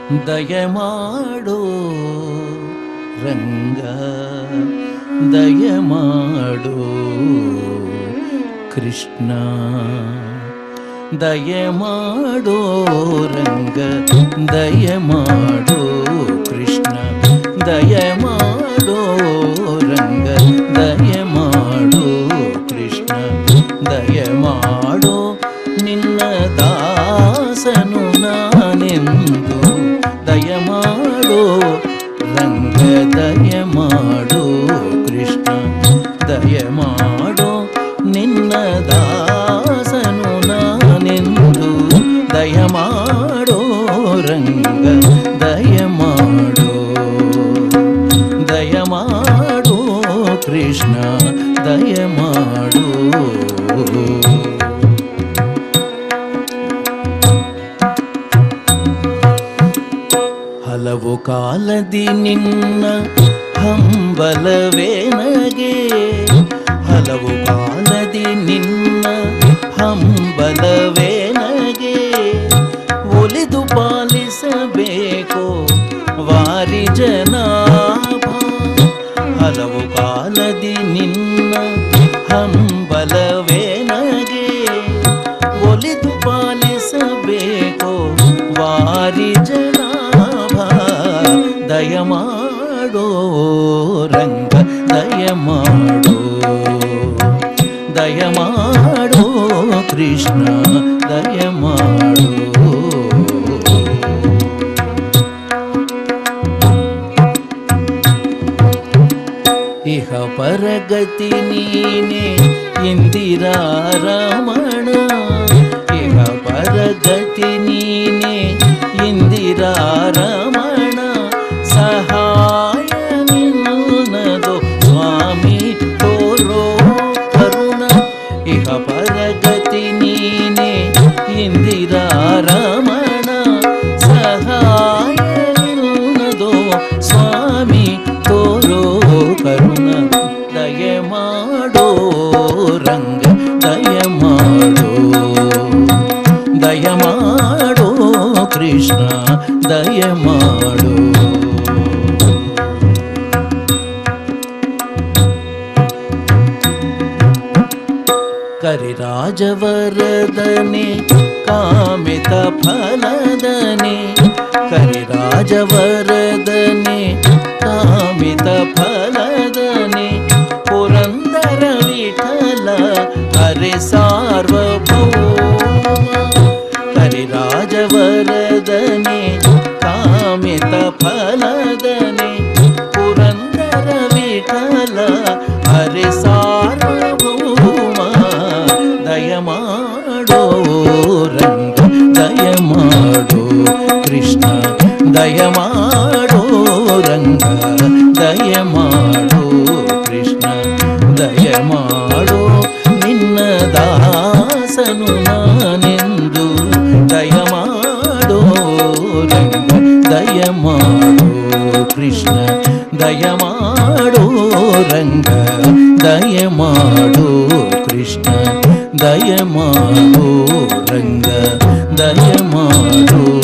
ದಯಮಾಡೋ ರಂಗ ದಯಮಾಡೋ ಕೃಷ್ಣ ದಯಮಾಡೋ ರಂಗ ದಯಮಾಡೋ ಕೃಷ್ಣ ದಯಮಾಡೋ ರಂಗ ದಯಮಾಡೋ ಕೃಷ್ಣ ದಯಮಾಡೋ ನಿನ್ನ ದಾಸನು ನಾನೆಂದು ದಯಮಾಡೋ ರಂಗ ದಯಮಾಡೋ ಕೃಷ್ಣ ದಯಮಾಡೋ ನಿನ್ನ ದಾಸನು ನಾನೆಂದು ದಯಮಾಡೋ ರಂಗ ದಯಮಾಡೋ ದಯಮಾಡೋ ಕೃಷ್ಣ ದಯಮಾಡೋ ಹಲವು ಕಾಲದಿ ನಿನ್ನ ಹಂಬಲವೇ ನಗೆ ಹಲವು ಕಾಲದಿ ನಿನ್ನ ಹಂಬಲವೇ ನಗೆ ಒಲಿದು ಪಾಲಿಸಬೇಕು ವಾರಿ ಜನಾಭ ಹಲವು ಕಾಲದಿ ನಿನ್ನ ಹಂಬಲವೇ ನಗೆ ಒಲಿದು ಪಾಲಿಸಬೇಕು ವಾರಿ ಜನಾಭ ದಯಮಾಡೋ ರಂಗ ದಯಮಾಡೋ ದಯಮಾಡೋ ಕೃಷ್ಣ ದಯಮಾಡೋ ಇಹ ಪರಗತಿ ನೀನೆ ಇಂದಿರಾ ರಮಣ ಇಹ ಪರಗತಿ ನೀನೆ ಇಂದಿರಾ ರಮಣ ಸಹಾಯ ನಿನ್ನದು ಸ್ವಾಮಿ ತೋರೋ ಕರುಣ ಇಹ ಪರಗತಿ ನೀನೆ ಇಂದಿರಾ ರಮಣ ಸಹಾಯ ನಿನ್ನದು ಸ್ವಾಮಿ ತೋರೋ ಕರುಣ ದಯಮಾಡೋ ರಂಗ ದಯಮಾಡೋ ದಯಮಾಡೋ ಕೃಷ್ಣ ದಯಮಾಡೋ ಕರಿರಾಜವರದನೆ ಕಾಮಿತ ಫಲದನೆ ಕರಿರಾಜವರದನೆ ಕಾಮಿತ ಫಲದನೆ ಪುರಂದರ ವಿಠಲ ಹರಿ ಸಾರ್ವಭೌಮ ಕರಿರಾಜವರದನೆ ಕಾಮಿತ ಫಲದನೆ ಪುರಂದರ ವಿಠಲ ಹರಿ ಸಾರ್ವಭೌಮ ದಯಮಾಡೋ ರಂಗ ದಯಮಾಡೋ ಕೃಷ್ಣ ದಯಮಾಡೋ ರಂಗ ದಯಮಾಡೋ ಕೃಷ್ಣ ದಯಮಾಡೋ ನಿನ್ನ ದಾಸನು ನಾನೆಂದು ದಯಮಾಡೋ ರಂಗ ದಯಮಾಡೋ ಕೃಷ್ಣ ದಯಮಾಡೋ ರಂಗ ದಯಮಾಡೋ ಕೃಷ್ಣ ದಯಮಾಡೋ ರಂಗ ದಯಮಾಡೋ